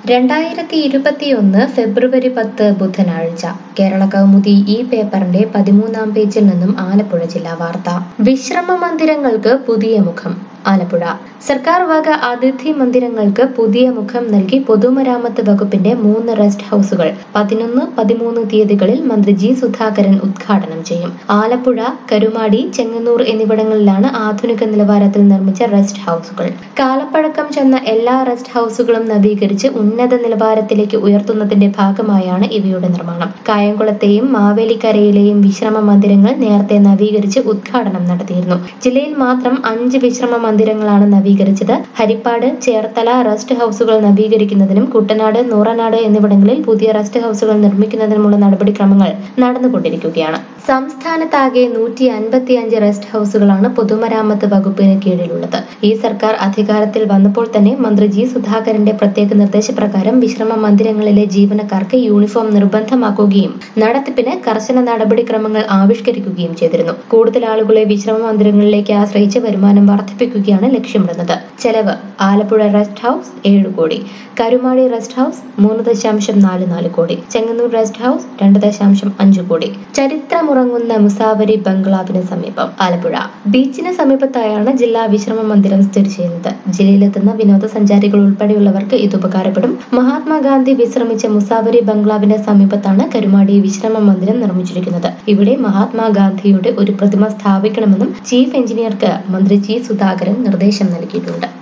രണ്ടായിരത്തി ഇരുപത്തിയൊന്ന് ഫെബ്രുവരി പത്ത് ബുധനാഴ്ച കേരള കൗമുദി ഈ പേപ്പറിന്റെ പതിമൂന്നാം പേജിൽ നിന്നും ആലപ്പുഴ ജില്ലാ വാർത്ത വിശ്രമ മന്ദിരങ്ങൾക്ക് പുതിയ മുഖം ആലപ്പുഴ സർക്കാർ വക അതിഥി മന്ദിരങ്ങൾക്ക് പുതിയ മുഖം നൽകി പൊതുമരാമത്ത് വകുപ്പിന്റെ മൂന്ന് റെസ്റ്റ് ഹൗസുകൾ പതിനൊന്ന് പതിമൂന്ന് തീയതികളിൽ മന്ത്രി ജി സുധാകരൻ ഉദ്ഘാടനം ചെയ്യും ആലപ്പുഴ കരുമാടി ചെങ്ങന്നൂർ എന്നിവിടങ്ങളിലാണ് ആധുനിക നിലവാരത്തിൽ നിർമ്മിച്ച റെസ്റ്റ് ഹൗസുകൾ കാലപ്പഴക്കം ചെന്ന എല്ലാ റെസ്റ്റ് ഹൗസുകളും നവീകരിച്ച് ഉന്നത നിലവാരത്തിലേക്ക് ഉയർത്തുന്നതിന്റെ ഭാഗമായാണ് ഇവയുടെ നിർമ്മാണം കായംകുളത്തെയും മാവേലിക്കരയിലെയും വിശ്രമ മന്ദിരങ്ങൾ നേരത്തെ നവീകരിച്ച് ഉദ്ഘാടനം നടത്തിയിരുന്നു ജില്ലയിൽ മാത്രം അഞ്ച് വിശ്രമ മന്ദിരങ്ങളാണ് നവീകരിച്ചത് ഹരിപ്പാട് ചേർത്തല റെസ്റ്റ് ഹൗസുകൾ നവീകരിക്കുന്നതിനും കുട്ടനാട് നൂറനാട് എന്നിവിടങ്ങളിൽ പുതിയ റെസ്റ്റ് ഹൗസുകൾ നിർമ്മിക്കുന്നതിനുമുള്ള നടപടിക്രമങ്ങൾ നടന്നുകൊണ്ടിരിക്കുകയാണ് സംസ്ഥാനത്താകെ നൂറ്റി അൻപത്തി അഞ്ച് റെസ്റ്റ് ഹൗസുകളാണ് പൊതുമരാമത്ത് വകുപ്പിന് കീഴിലുള്ളത് ഈ സർക്കാർ അധികാരത്തിൽ വന്നപ്പോൾ തന്നെ മന്ത്രി ജി സുധാകരന്റെ പ്രത്യേക നിർദ്ദേശപ്രകാരം വിശ്രമ മന്ദിരങ്ങളിലെ ജീവനക്കാർക്ക് യൂണിഫോം നിർബന്ധമാക്കുകയും നടത്തിപ്പിന് കർശന നടപടിക്രമങ്ങൾ ആവിഷ്കരിക്കുകയും ചെയ്തിരുന്നു കൂടുതൽ ആളുകളെ വിശ്രമ മന്ദിരങ്ങളിലേക്ക് ആശ്രയിച്ച് വരുമാനം വർദ്ധിപ്പിക്കുകയാണ് ലക്ഷ്യമിടുന്നത് ചെലവ് ആലപ്പുഴ റെസ്റ്റ് ഹൗസ് ഏഴ് കോടി കരുമാടി റെസ്റ്റ് ഹൗസ് മൂന്ന് ദശാംശം നാല് നാല് കോടി ചെങ്ങന്നൂർ റെസ്റ്റ് ഹൗസ് രണ്ട് ദശാംശം അഞ്ച് കോടി ചരിത്രമുറങ്ങുന്ന മുസാവരി ബംഗ്ലാവിന് സമീപം ആലപ്പുഴ ബീച്ചിന് സമീപത്തായാണ് ജില്ലാ വിശ്രമ മന്ദിരം സ്ഥിതി ചെയ്യുന്നത് ജില്ലയിലെത്തുന്ന വിനോദസഞ്ചാരികൾ ഉൾപ്പെടെയുള്ളവർക്ക് ഇത് ഉപകാരപ്പെടും മഹാത്മാഗാന്ധി വിശ്രമിച്ച മുസാവരി ബംഗ്ലാവിന്റെ സമീപത്താണ് കരുമാടി വിശ്രമ മന്ദിരം നിർമ്മിച്ചിരിക്കുന്നത് ഇവിടെ മഹാത്മാഗാന്ധിയുടെ ഒരു പ്രതിമ സ്ഥാപിക്കണമെന്നും ചീഫ് എഞ്ചിനീയർക്ക് മന്ത്രി ജി സുധാകരൻ നിർദ്ദേശം നൽകിയിട്ടുണ്ട്